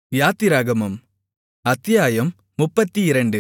யாத்திராகமம் அத்தியாயம் முப்பத்திரண்டு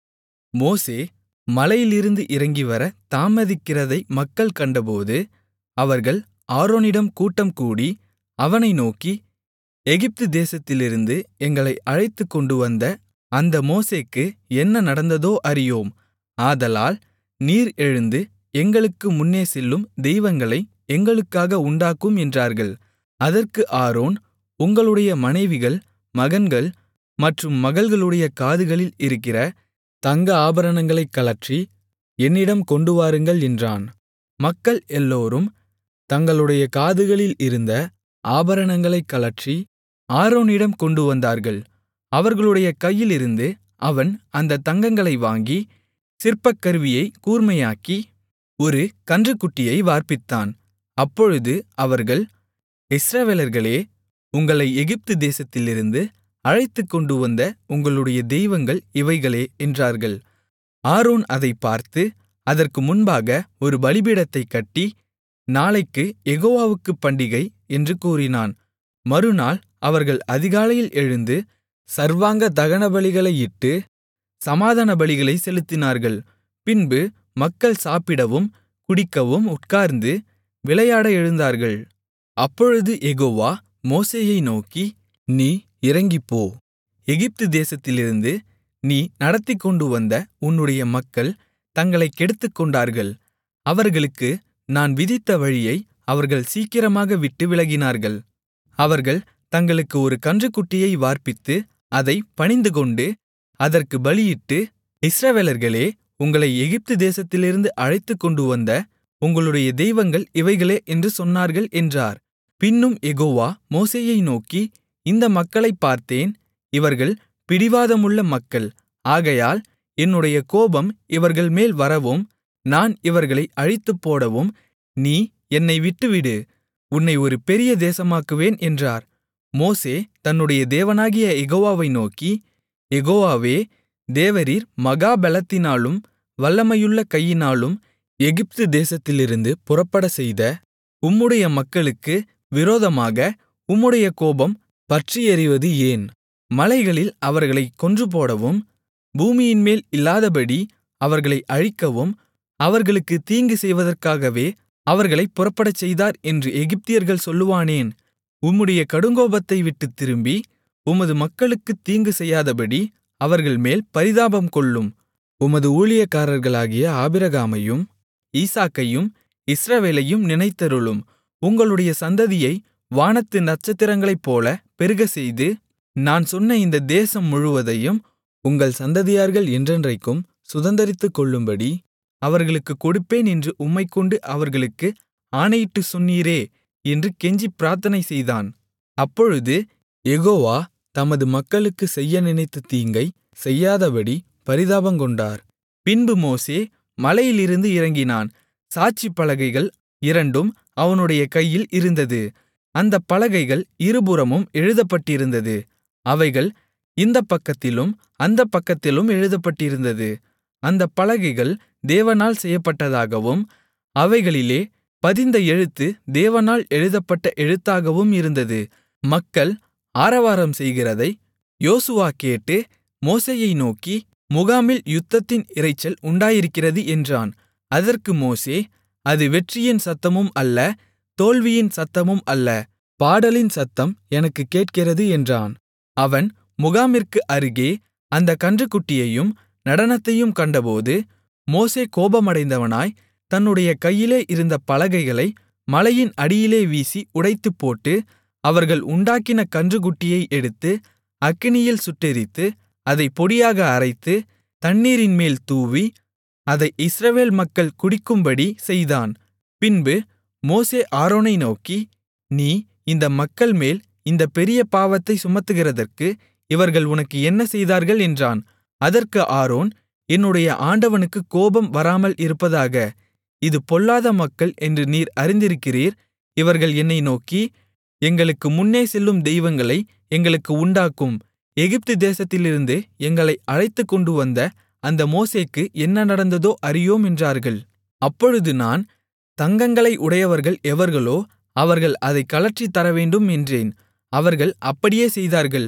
மோசே மலையிலிருந்து இறங்கிவரத் தாமதிக்கிறதை மக்கள் கண்டபோது அவர்கள் ஆரோனிடம் கூட்டம்கூடி அவனை நோக்கி எகிப்து தேசத்திலிருந்து எங்களை அழைத்துக்கொண்டுவந்த அந்த மோசேக்கு என்ன நடந்ததோ அறியோம் ஆதலால் நீர் எழுந்து எங்களுக்கு முன்னே செல்லும் தெய்வங்களை எங்களுக்காக உண்டாக்கும் என்றார்கள் அதற்கு ஆரோன் உங்களுடைய மனைவிகள் மகன்கள் மற்றும் மகள்களுடைய காதுகளில் இருக்கிற தங்க ஆபரணங்களைக் கழற்றி என்னிடம் கொண்டுவாருங்கள் என்றான் மக்கள் எல்லோரும் தங்களுடைய காதுகளில் இருந்த ஆபரணங்களைக் கழற்றி ஆரோனிடம் கொண்டுவந்தார்கள் அவர்களுடைய கையிலிருந்து அவன் அந்தத் தங்கங்களை வாங்கி சிற்பக்கருவியைக் கூர்மையாக்கி ஒரு கன்றுக்குட்டியை வார்ப்பித்தான் அப்பொழுது அவர்கள் இஸ்ரவேலர்களே உங்களை எகிப்து தேசத்திலிருந்து அழைத்துக்கொண்டுவந்த உங்களுடைய தெய்வங்கள் இவைகளே என்றார்கள் ஆரோன் அதைப் பார்த்து அதற்கு முன்பாக ஒரு பலிபீடத்தைக் கட்டி நாளைக்குக் யெகோவாவுக்குப் பண்டிகை என்று கூறினான் மறுநாள் அவர்கள் அதிகாலையில் எழுந்து சர்வாங்க தகனபலிகளையிட்டு சமாதான பலிகளைச் செலுத்தினார்கள் பின்பு மக்கள் சாப்பிடவும் குடிக்கவும் உட்கார்ந்து விளையாட எழுந்தார்கள் அப்பொழுது யெகோவா மோசேயை நோக்கி நீ இறங்கிப்போ எகிப்து தேசத்திலிருந்து நீ நடத்திக்கொண்டுவந்த உன்னுடைய மக்கள் தங்களைக் கெடுத்துக்கொண்டார்கள் அவர்களுக்கு நான் விதித்த வழியை அவர்கள் சீக்கிரமாக விட்டு விலகினார்கள் அவர்கள் தங்களுக்கு ஒரு கன்றுக்குட்டியை வார்ப்பித்து அதைப் பணிந்துகொண்டு அதற்குப் பலியிட்டு இஸ்ரவேலர்களே உங்களை எகிப்து தேசத்திலிருந்து அழைத்துக்கொண்டுவந்த உங்களுடைய தெய்வங்கள் இவைகளே என்று சொன்னார்கள் என்றார் பின்னும் யெகோவா மோசேயை நோக்கி இந்த மக்களைப் பார்த்தேன் இவர்கள் பிடிவாதமுள்ள மக்கள் ஆகையால் என்னுடைய கோபம் இவர்கள்மேல் வரவும் நான் இவர்களை அழித்துப்போடவும் நீ என்னை விட்டுவிடு உன்னை ஒரு பெரிய தேசமாக்குவேன் என்றார் மோசே தன்னுடைய தேவனாகிய யெகோவாவை நோக்கி யெகோவாவே தேவரீர் மகா பெலத்தினாலும் வல்லமையுள்ள கையினாலும் எகிப்து தேசத்திலிருந்து புறப்படச்செய்த உம்முடைய மக்களுக்கு விரோதமாக உம்முடைய கோபம் பற்றியெரிவது ஏன் மலைகளில் அவர்களைக் கொன்றுபோடவும் பூமியின்மேல் இல்லாதபடி அவர்களை அழிக்கவும் அவர்களுக்கு தீங்கு செய்வதற்காகவே அவர்களைப் புறப்படச்செய்தார் என்று எகிப்தியர்கள் சொல்லுவானேன் உம்முடைய கடுங்கோபத்தை விட்டுத் திரும்பி உமது மக்களுக்குத் தீங்கு செய்யாதபடி அவர்கள்மேல் பரிதாபம் கொள்ளும் உமது ஊழியக்காரர்களாகிய ஆபிரகாமையும் ஈசாக்கையும் இஸ்ரவேலையும் நினைத்தருளும் உங்களுடைய சந்ததியை வானத்து நட்சத்திரங்களைப்போல பெருகச்செய்து நான் சொன்ன இந்த தேசம் முழுவதையும் உங்கள் சந்ததியார்கள் என்றென்றைக்கும் சுதந்தரித்துக்கொள்ளும்படி அவர்களுக்குக் கொடுப்பேன் என்று உம்மைக்கொண்டு அவர்களுக்கு ஆணையிட்டுச் சொன்னீரே என்று கெஞ்சிப் பிரார்த்தனை செய்தான் அப்பொழுது யெகோவா தமது மக்களுக்குச் செய்ய நினைத்த தீங்கை செய்யாதபடி பரிதாபங்கொண்டார் பின்பு மோசே மலையிலிருந்து இறங்கினான் சாட்சிப் பலகைகள் இரண்டும் அவனுடைய கையில் இருந்தது அந்தப் பலகைகள் இருபுறமும் எழுதப்பட்டிருந்தது அவைகள் இந்தப் பக்கத்திலும் அந்தப் பக்கத்திலும் எழுதப்பட்டிருந்தது அந்தப் பலகைகள் தேவனால் செய்யப்பட்டதாகவும் அவைகளிலே பதிந்த எழுத்து தேவனால் எழுதப்பட்ட எழுத்தாகவும் இருந்தது மக்கள் ஆரவாரம் செய்கிறதை யோசுவா கேட்டு மோசேயை நோக்கி முகாமில் யுத்தத்தின் இரைச்சல் உண்டாயிருக்கிறது என்றான் அதற்கு மோசே அது வெற்றியின் சத்தமும் அல்ல தோல்வியின் சத்தமும் அல்ல பாடலின் சத்தம் எனக்குக் கேட்கிறது என்றான் அவன் முகாமிற்கு அருகே அந்த கன்றுக்குட்டியையும் நடனத்தையும் கண்டபோது மோசே கோபமடைந்தவனாய் தன்னுடைய கையிலே இருந்த பலகைகளை மலையின் அடியிலே வீசி உடைத்துப்போட்டு அவர்கள் உண்டாக்கின கன்றுக்குட்டியை எடுத்து அக்கினியில் சுட்டெரித்து அதை பொடியாக அரைத்து தண்ணீரின்மேல் தூவி அதை இஸ்ரவேல் மக்கள் குடிக்கும்படி செய்தான் பின்பு மோசே ஆரோனை நோக்கி நீ இந்த மக்கள்மேல் இந்த பெரிய பாவத்தை சுமத்துகிறதற்கு இவர்கள் உனக்கு என்ன செய்தார்கள் என்றான் அதற்கு ஆரோன் என்னுடைய ஆண்டவனுக்கு கோபம் வராமல் இருப்பதாக இது பொல்லாத மக்கள் என்று நீர் அறிந்திருக்கிறீர் இவர்கள் என்னை நோக்கி எங்களுக்கு முன்னே செல்லும் தெய்வங்களை எங்களுக்கு உண்டாக்கும் எகிப்து தேசத்திலிருந்து எங்களை அழைத்துக்கொண்டு வந்த அந்த மோசேக்கு என்ன நடந்ததோ அறியோம் என்றார்கள் அப்பொழுது நான் தங்கங்களை உடையவர்கள் எவர்களோ அவர்கள் அதைக் கழற்றித் தரவேண்டும் என்றேன் அவர்கள் அப்படியே செய்தார்கள்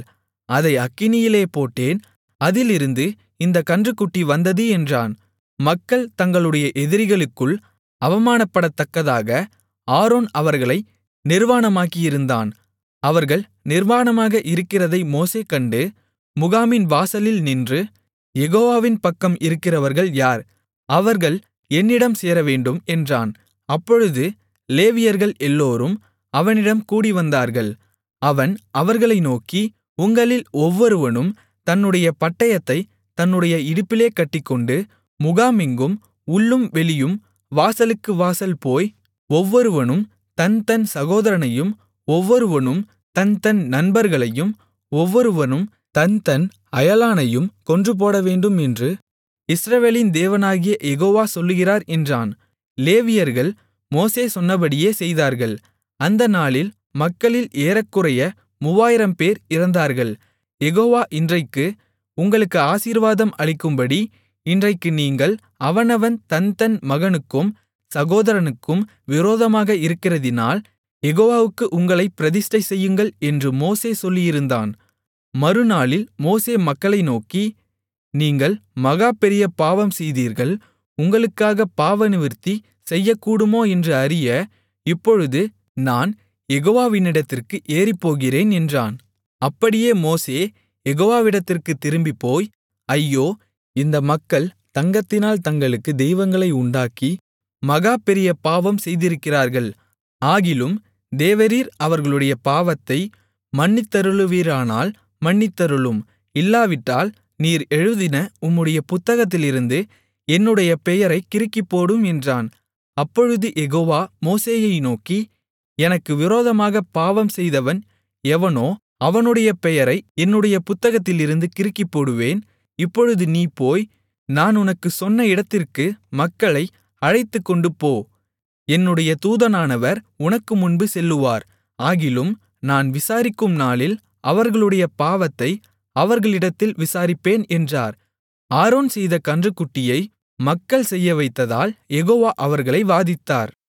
அதை அக்கினியிலே போட்டேன் அதிலிருந்து இந்தக் கன்றுக்குட்டி வந்தது என்றான் மக்கள் தங்களுடைய எதிரிகளுக்குள் அவமானப்படத்தக்கதாக ஆரோன் அவர்களை நிர்வாணமாக்கியிருந்தான் அவர்கள் நிர்வாணமாக இருக்கிறதை மோசே கண்டு முகாமின் வாசலில் நின்று யெகோவாவின் பக்கம் இருக்கிறவர்கள் யார் அவர்கள் என்னிடம் சேரவேண்டும் என்றான் அப்பொழுது லேவியர்கள் எல்லோரும் அவனிடம் கூடிவந்தார்கள் அவன் அவர்களை நோக்கி உங்களில் ஒவ்வொருவனும் தன்னுடைய பட்டயத்தைத் தன்னுடைய இடுப்பிலே கட்டிக்கொண்டு முகாமெங்கும் உள்ளும் வெளியும் வாசலுக்கு வாசல் போய் ஒவ்வொருவனும் தன் தன் சகோதரனையும் ஒவ்வொருவனும் தன் தன் நண்பர்களையும் ஒவ்வொருவனும் தன் தன் அயலானையும் கொன்றுபோடவேண்டும் என்று இஸ்ரவேலின் தேவனாகிய யெகோவா சொல்லுகிறார் என்றான் லேவியர்கள் மோசே சொன்னபடியே செய்தார்கள் அந்த நாளில் மக்களில் ஏறக்குறைய மூவாயிரம்பேர் இறந்தார்கள் யெகோவா இன்றைக்கு உங்களுக்கு ஆசீர்வாதம் அளிக்கும்படி இன்றைக்கு நீங்கள் அவனவன் தன் தன் மகனுக்கும் சகோதரனுக்கும் விரோதமாக இருக்கிறதினால் யெகோவாவுக்கு உங்களைப் பிரதிஷ்டை செய்யுங்கள் என்று மோசே சொல்லியிருந்தான் மறுநாளில் மோசே மக்களை நோக்கி நீங்கள் மகா பெரிய பாவம் செய்தீர்கள் உங்களுக்காக பாவநிவிர்த்தி செய்யக்கூடுமோ என்று அறிய இப்பொழுது நான் யெகோவாவினிடத்திற்கு ஏறிப்போகிறேன் என்றான் அப்படியே மோசே யெகோவாவிடத்திற்குத் திரும்பிப்போய் ஐயோ இந்த மக்கள் தங்கத்தினால் தங்களுக்கு தெய்வங்களை உண்டாக்கி மகா பெரிய பாவம் செய்திருக்கிறார்கள் ஆகிலும் தேவரீர் அவர்களுடைய பாவத்தை மன்னித்தருளுவீரானால் மன்னித்தருளும் இல்லாவிட்டால் நீர் எழுதின உம்முடைய புத்தகத்திலிருந்து என்னுடைய பெயரைக் கிறுக்கிப்போடும் என்றான் அப்பொழுது யெகோவா மோசேயை நோக்கி எனக்கு விரோதமாகப் பாவம் செய்தவன் எவனோ அவனுடைய பெயரை என்னுடைய புத்தகத்திலிருந்து கிறுக்கிப்போடுவேன் இப்பொழுது நீ போய் நான் உனக்குச் சொன்ன இடத்திற்கு மக்களை அழைத்துக்கொண்டு போ என்னுடைய தூதனானவர் உனக்கு முன்பு செல்லுவார் ஆகிலும் நான் விசாரிக்கும் நாளில் அவர்களுடைய பாவத்தை அவர்களிடத்தில் விசாரிப்பேன் என்றார் ஆரோன் செய்த கன்றுக்குட்டியை மக்கள் செய்யவைத்ததால் யெகோவா அவர்களை வாதித்தார்